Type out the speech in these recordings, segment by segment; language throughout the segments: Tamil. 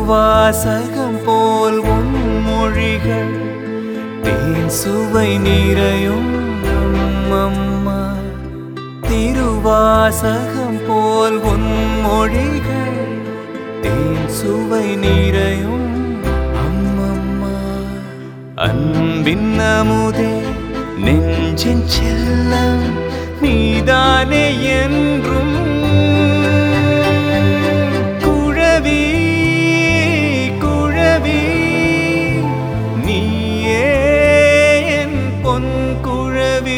திருவாசகம் போல் உன் மொழிகள் தேன் சுவை நிறையும் அம்மம்மா திருவாசகம் போல் உன் மொழிகள் தேன் சுவை நிறையும் அம்மம்மா அன்பின் அமுதே நெஞ்சின் செல்லம் நீதானே என்றும் குழவி குழவி நீயே என் பொன் குழவி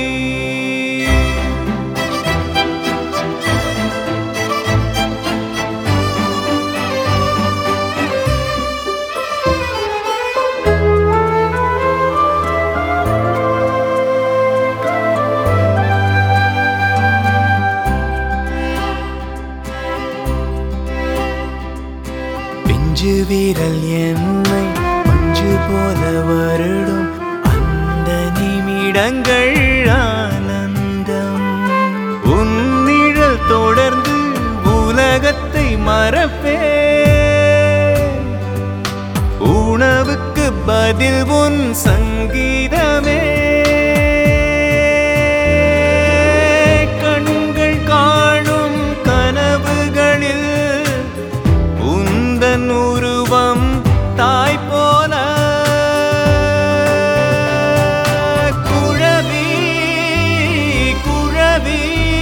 பிஞ்சு வீரல் என்னை பஞ்சு போல வருடும் அந்த நிமிடங்கள் ஆனந்தம் உன்னிழல் தொடர்ந்து உலகத்தை மறப்பே உணவுக்கு பதில் உன் சங்கீதமே கண்கள் காணும் கனவுகளில் உந்தன் உருவம் தாய் போல குழவி குழவி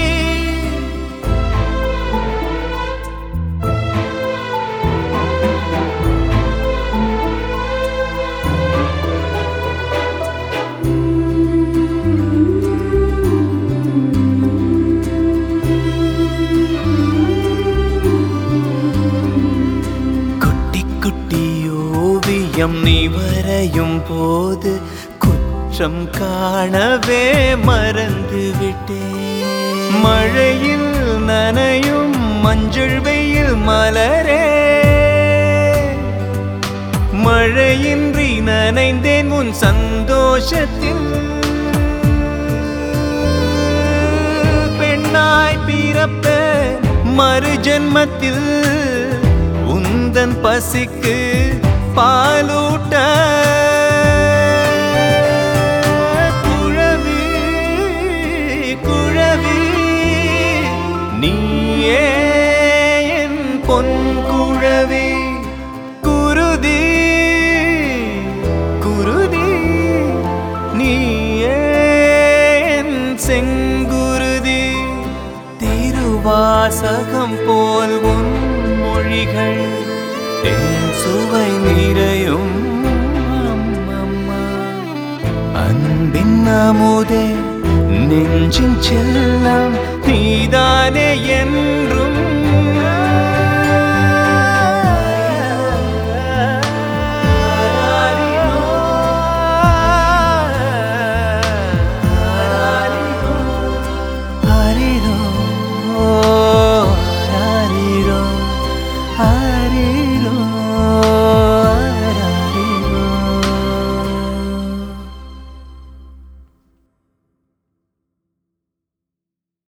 குட்டி குட்டி ஓவியம் நீ வரையும் போது குற்றம் காணவே மறந்து விட்டேன் மழையில் நனையும் மஞ்சள் வெயில் மலரே மழையின்றி நனைந்தேன் உன் சந்தோஷத்தில் பெண்ணாய் பிறப்ப மறு ஜென்மத்தில் உந்தன் பசிக்கு பாலூட்ட குழவி குழவி நீயே என் பொன் குழவி குருதி குருதி நீயே என் செங்குருதி திருவாசகம் போல் உன் மொழிகள் தேன் சுவை நிறையும் அம்மம்மா அன்பின் அமுதே நெஞ்சின் செல்லம் நீதானே என்றும்